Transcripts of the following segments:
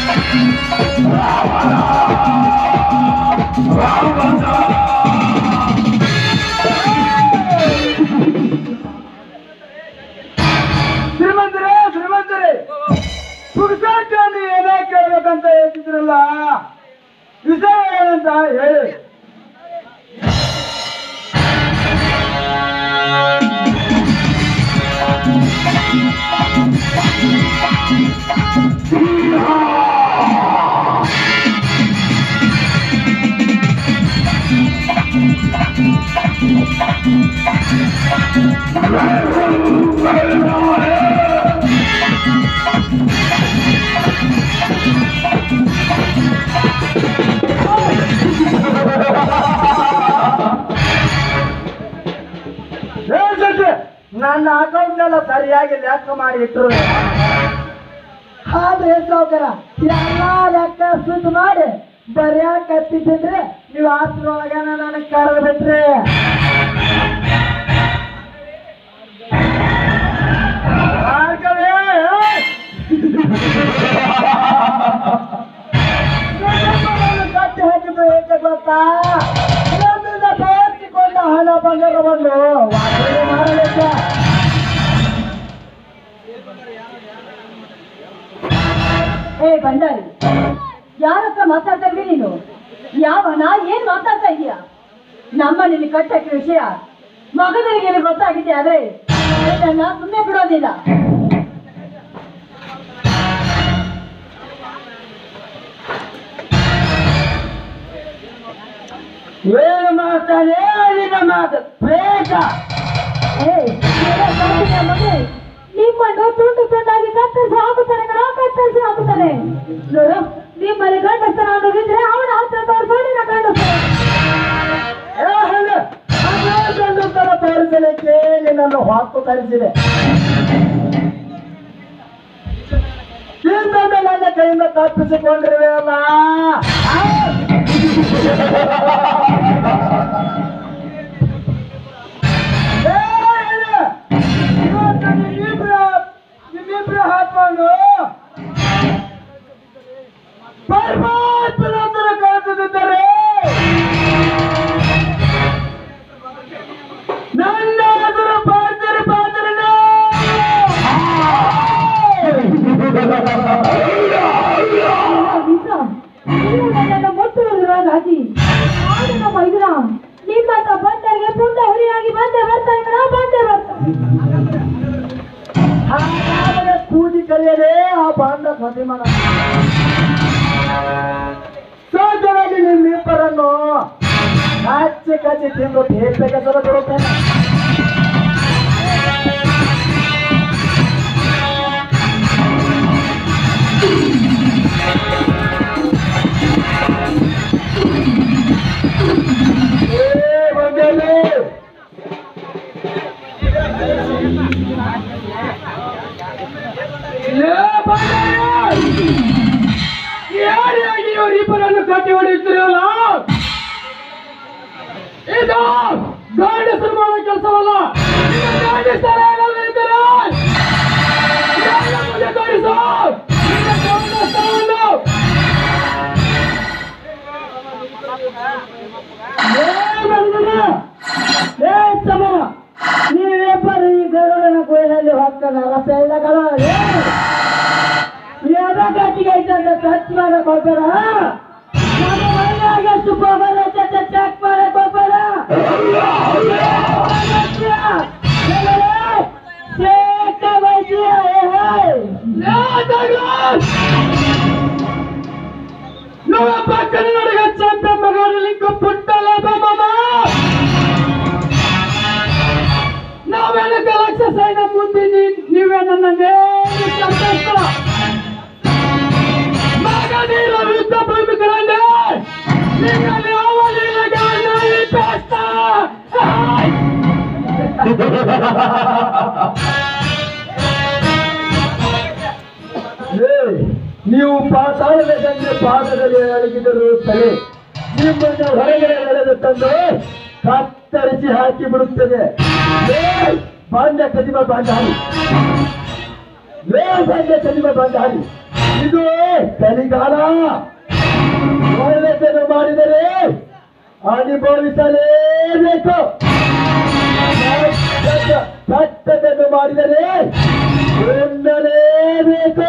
ಶ್ರೀಮಂತರೇ ಶ್ರೀಮಂತರೇ ಪುರುಷಾರ್ಥಿ ಏನೇ ಕೇಳ್ಬೇಕಂತ ಹೇಳ್ತಿದ್ರಲ್ಲ ವಿಷಯ ಏನಂತ ಹೇಳಿ ಹೇಳ್ತೈತೆ ನನ್ನ ಅಕೌಂಟ್ನೆಲ್ಲ ಸರಿಯಾಗಿ ಲೆಕ್ಕ ಮಾಡಿ ಇಟ್ರು ಆದ್ರೆ ಸಾವುಕಾರ ಎಲ್ಲ ಲೆಕ್ಕ ಸುದ್ದಿ ಮಾಡಿ ಬರ್ಯಾಕತ್ತಿದ್ರೆ ನೀವು ಆಸ್ತ್ರೊಳಗ ನನಗೆ ಕರೆದು ಬಿಟ್ರಿ ಭಾರ್ಗವಿ, ನನ್ನನ್ನು ಕಟ್ಟಿ ಹಾಕಿದ್ದು ಏಕೆ ಗೊತ್ತಾ ನನ್ನಿಂದ ಬೇಸಿಕೊಂಡ ಹಣ ಬಂಗಾರವನ್ನು ವಾಪಸ್ ಮಾಡಲಿಕ್ಕೆ ಏ ಭಂಡಾರಿ ಯಾರ ಹತ್ರ ಮಾತಾಡ್ತಾ ಇದ್ವಿ ನೀನು ಯಾವನ ಏನ್ ಮಾತಾಡ್ತಾ ಇದೀಯ ನಮ್ಮ ನಿನ್ನ ಕಟ್ಟಕ್ಕೆ ವಿಷಯ ಮಗದರಿಗೆ ಗೊತ್ತಾಗಿದೆ ಆದ್ರೆ ನನ್ನ ಸುಮ್ಮನೆ ಬಿಡೋದಿಲ್ಲ ಏನು ಮಾತಾಡೇ ನಿನ್ನ ಮಾತು ಪ್ರೇತ ಏ ಏನೋ ಸಾಕಿದ್ಯಾ ಮಗು? ನಿಮ್ಮನ್ನು ತುಂಡು ತುಂಡಾಗಿ ಕತ್ತರಿಸಿ ಹಾಕುತ್ತಾನೆ ಕಣ ಕತ್ತರಿಸಿ ಹಾಕುತ್ತಾನೆ ನೋಡು ನಿಮ್ಮಲ್ಲಿ ಗಂಡಸ್ತರ ಅನ್ನೋದಿದ್ರೆ ಅವನ ಹತ್ರ ತೋರಿಸೋಡಿ ನಾ ಗಂಡಸ್ತರ ತರ ತೋರಿಸಲಿಕ್ಕೆ ನಿನ್ನನ್ನು ಹೊತ್ತು ಕಳಿಸಿದೆ ಇನ್ನೊಮ್ಮೆ ನನ್ನ ಕೈಯಿಂದ ತಪ್ಪಿಸಿಕೊಂಡಿರುವೆ ಅಲ್ಲ ನಿಮ್ಮಿಬ್ರು ಹಾಕೊಂಡು ಪರಮಾತ್ಮನ ಹತ್ರ ಕಳಿಸಿದ್ದಾರೆ ನನ್ನ ಹೆಸರು ಪಾತ್ರ ಪಾತ್ರನ ನನ್ನನ್ನು ಮುಟ್ಟುವುದರಾಗಿ ಆಗ ನಮ್ಮ ಇದರ ನಿಮ್ಮ ಹತ್ರ ಬಂದರಿಗೆ ಪುಂಡ ಹುರಿಯಾಗಿ ಬಂದೆ ಬರ್ತಾನೆ ಕಣ ಬಂದೆ ಬರ್ತಾನೆ ಹಾಗಾದರೆ ಕೂಡಿ ಕಲಿಯದೆ ಆ ಬಾಂಡ ಮನ ಸಹಜವಾಗಿ ನಿಮ್ಮಿಬ್ಬರನ್ನು ಕಚ್ಚಿ ಕಚ್ಚಿ ತಿಂದು ಬೇಸರ ಕೆಸರ ಬರುತ್ತೇನೆ ಏ ಬಂದೇಲಿ. ಯಾರಿಗಾಗಿ ಇವರಿಬ್ಬರನ್ನು ಕಟ್ಟಿ ಹೊಡೆಯುತ್ತೀರಲ್ಲ ಇದು ಗಂಡಸರು ಮಾಡೋ ಕೆಲಸವಲ್ಲ ಗಂಡಸರ ಮುಂದೆ ತೋರಿಸು ನಿನ್ನ ಗಂಡಸರನ್ನು. ಏ ಬಂದನ? ಏ ತಮ್ಮ, ನೀವಿಬ್ಬರು ಈ ಗರುಡನ ಕೊಯ್ಲಲ್ಲಿ ಹೋಗ್ತಾನಲ್ಲ ಪೆಳ್ಳಗಳು ಯಾವ್ದೋ ಗಟ್ಟಿಗೆ ಐತಂತ ಟಚ್ ಮಾಡಕ್ ಹೋಗ್ಬೇಡ ನಮ್ಮ ಮನೆಯಾಗ ಎಷ್ಟು ಹೋಗಲ್ಲ ಚೆಕ್ ಮಾಡಕ್ ಹೋಗ್ಬೇಡ ಶೇಖ ಬಜ್ಜಿ, ಏ ಹೇ. నువ్వు పక్కన నడుగా చంపే మగాడు ఇంకో పుట్టలేదా మామా నా వెనక లక్ష అయిన ముందు నీ- నువ్వే నన్ను నేను చంపేస్తా మగధీర యుద్ధ భూమికి రండి మిమ్మల్ని అవలీలగా నలిపేస్తా ఆయ్! ನೀವು ಪಾತಾಳದ ಗಂಗೆ ಪಾದದಲ್ಲಿ ಅಡಗಿದರು ತಲೆ ನಿಮ್ಮನ್ನು ಹೊರಗಡೆ ಎಳೆದು ತಂದು ಕತ್ತರಿಸಿ ಹಾಕಿ ಬಿಡುತ್ತದೆ ಲೇ, ಬಾಂಡ ಕದಿಮ ಬಾಂಡ ಹಾರಿ ಲೇ ಬಾಂಡ ಕದಿಮ ಬಾಂಡ ಹಾರಿ ಇದು ಕಲಿಗಾಲ ಒಳ್ಳೆದನ್ನು ಮಾಡಿದರೆ ಅನುಭವಿಸಲೇಬೇಕು ಕಷ್ಟದನ್ನು ಮಾಡಿದರೆ ಹೊಂದಲೇಬೇಕು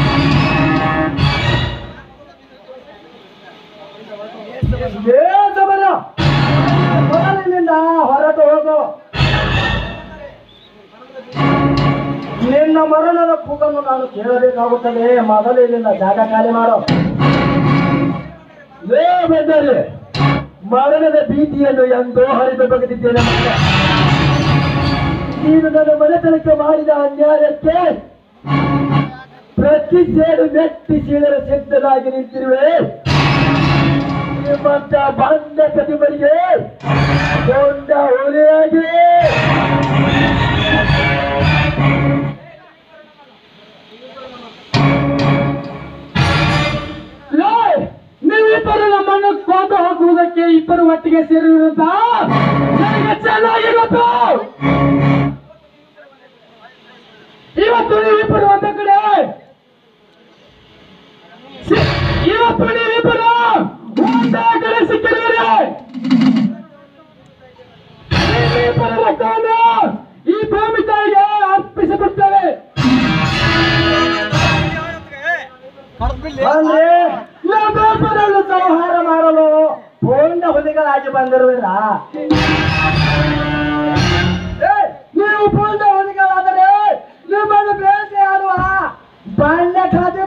ಸಮರ ಮೊದಲಿನಿಂದ ಹೊರಟು ಹೋಗು ನಿನ್ನ ಮರಣದ ಕೂಗನ್ನು ನಾನು ಕೇಳಬೇಕಾಗುತ್ತದೆ ಮೊದಲು ಇಲ್ಲಿಂದ ಜಾಗ ಖಾಲಿ ಮಾಡು ಲೇ ಬಂದರೆ ಮರಣದ ಭೀತಿಯನ್ನು ಎಂದೋ ಹರಿದು ಬಗೆದಿದ್ದೇನೆ ಮಗ. ನೀನು ನನ್ನ ಮನೆತನಕ್ಕೆ ಮಾಡಿದ ಅನ್ಯಾಯಕ್ಕೆ ಪ್ರತಿ ಸೇಡು ಮೆಟ್ಟಿ ಸೀಳಲು ಸಿದ್ಧನಾಗಿ ನಿಂತಿರುವೆ ನಿಮ್ಮಂತ ಬಂದ ಕದಿಮರಿಗೆ ಕೊಂಡ ಹೊಲೆಯಾಗಿ ನೀವಿಬ್ಬರು ನಮ್ಮನ್ನು ಕೊಂದು ಹೋಗುವುದಕ್ಕೆ ಇಬ್ಬರು ಒಟ್ಟಿಗೆ ಸೇರಿರುವಂತ ನನಗೆ ಚೆನ್ನಾಗಿ ಗೊತ್ತು ಇವತ್ತು ನೀವಿಬ್ಬರು ಒಂದ ಕಡೆ ಸಿ- ಇವತ್ತು ನೀವಿಬ್ಬರು ಒಂದೇ ಕಡೆ ಸಿಕ್ಕಿರುವಿರಿ ನೀವಿಬ್ಬರ ರಕ್ತವನ್ನು ಈ ಭೂಮಿ ತಾಯಿಗೆ ಅರ್ಪಿಸಿಬಿಡ್ತೇವೆ ಅಂದ್ರೆ ನಮ್ಮಿಬ್ಬರನ್ನು ಸಂಹಾರ ಮಾಡಲು ಪೂರ್ಣ ಹುಲಿಗಳಾಗಿ ಬಂದಿರುವಿರ ನೀವು ಪೂರ್ಣ ಹುಲಿಗಳಾದರೆ ನಿಮ್ಮನ್ನು ಬೇಟೆ ಆಡುವ ಬಣ್ಣ ಖಾತೆ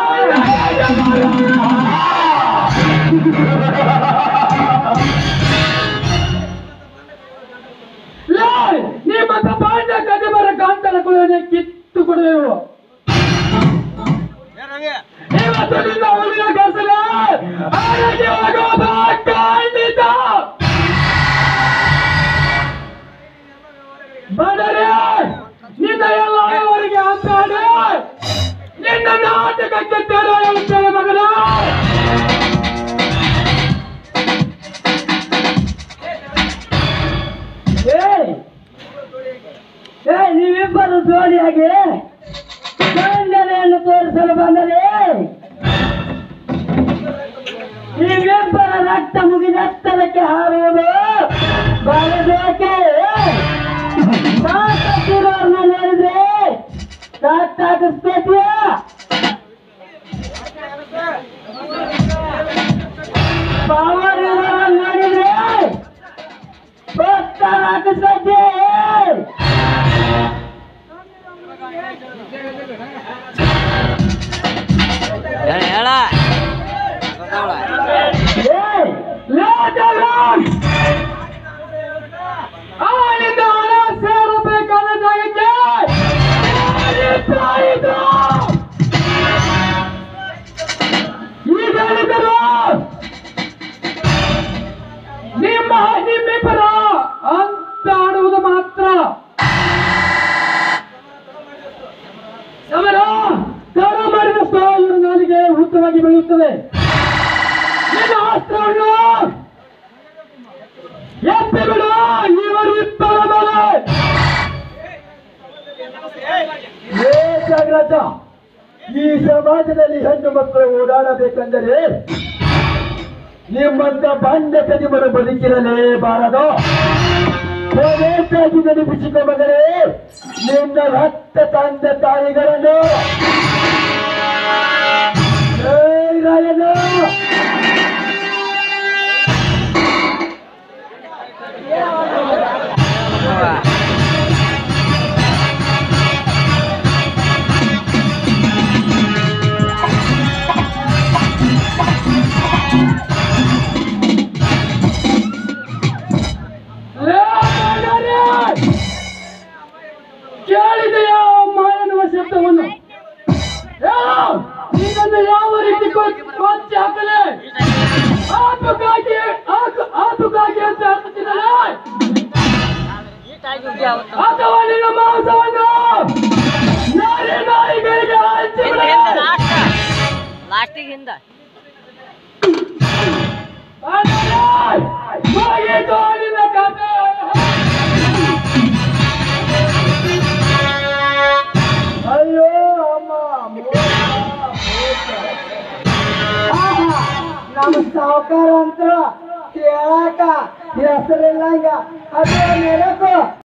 ನಿಮ್ಮಂತ ಬಾಂಡ ಕದಿಮರ ಗಂಟಲಗಳನ್ನು ಕಿತ್ತು ಕೊಡುವೆವು ಇವತ್ತು ನಿನ್ನ ಹುಲಿಯ ಕಸಲೆ ಆರೋಗ್ಯ ಹೋಗೋದು ಖಂಡಿತ ಬಡರೆ ನಿನ್ನ ಎಲ್ಲ ಅವರಿಗೆ ಅಂತಾಡಿ ನಿನ್ನ ನಾಟಕಕ್ಕೆ ತೆರೆ ಎಳುತ್ತೇನೆ ಮಗನ ಏ ನೀವಿಬ್ಬರು ಜೋಡಿಯಾಗಿ ಖಂಡನೆಯನ್ನು ತೋರಿಸಲು ಬಂದರೆ ನೀವಿಬ್ಬರ ರಕ್ತ ಮುಗಿದತ್ತರಕ್ಕೆ ಹಾರುವುದು ಬರಬೇಕೆ ಸಾಕಿರೋರ್ನ ನೋಡಿದ್ರೆ ಸಾಕಾಗಿಸ್ಬೇಕಿಯಾ ಪಾವರಿರೋರ್ನ ನೋಡಿದ್ರೆ ಹಾಕಿಸ್ಬೇಕೆ ಹೇಳ ಹೇಳ ಏಯ್! ಲೇಟರಾನ್! ಅವನಿಂದ ಹಣ ಸೇರಬೇಕಾದ ಜಾಗಕ್ಕೆ ಅಲಿಪಾಯಿದು! ಈಗ ಹೇಳಿದರು ನಿಮ್ಮ ನಿಮ್ಮಿಬ್ಬರ ಅಂತ ಆಡುವುದು ಮಾತ್ರ ಸಮರ ತರ ಮಾಡಿದಷ್ಟು ಇವರು ನಾಲಿಗೆ ಉತ್ತಮವಾಗಿ ಬೆಳೆಯುತ್ತದೆ ನಿನ್ನ ಅಸ್ತ್ರವನ್ನು ಎತ್ತಿ ಬಿಡು ಇವರು ಇಬ್ಬರ ಮೇಲೆ ಏ ಜಾಗ್ರತ ಈ ಸಮಾಜದಲ್ಲಿ ಹೆಣ್ಣು ಮಕ್ಕಳು ಓಡಾಡಬೇಕೆಂದರೆ ನಿಮ್ಮಂತ ಬಂಡ ಕದಿಮರು ಬದುಕಿರಲೇಬಾರದು ಕೊನೆಗಾಗಿ ನೆನಪಿಸಿಕೊ ಮಗನೇ ನಿನ್ನ ರಕ್ತ ತಂದೆ ತಾಯಿಗಳನ್ನು ಏಯ್ ರಾಯಣ್ಣ! ಏ ಮಗನೇ! ಕೇಳಿದೆಯಾ ಮಾಯನುವ ಶಬ್ದವನ್ನು ಹೇಳು! ನೀನನ್ನು ಯಾವ ರೀತಿ ಕೊಚ್ಚಿ ಕೊಚ್ಚಿ ಹಾಕಲೆ ಆತುಕಾಗಿ ಆತು- ಆತುಕಾಗಿ ಅಂತ ಹೇಳ್ತಿದ್ದಾನೆ ಅಥವಾ ನಿನ್ನ ಮಾಂಸವನ್ನು ನಾರಿ ನಾಯಿಗಳಿಗೆ ಹಂಚಿಬಿಡು. ಲಾಸ್ಟಿಗೆ ಹಿಂದ ಆದರೆ ಮುಗಿಯಿತು ನಿನ್ನ ಕಥೆ. ಅಯ್ಯೋ ಅಮ್ಮ ಮೂಲ, ಮೂಲ. ನಮ್ಮ ಸಾವುಕಾರ ಅಂತ ಕೇಳಾಕ ಹೆಸರಿಲ್ಲಂಗ ಅದು ನೆನಪು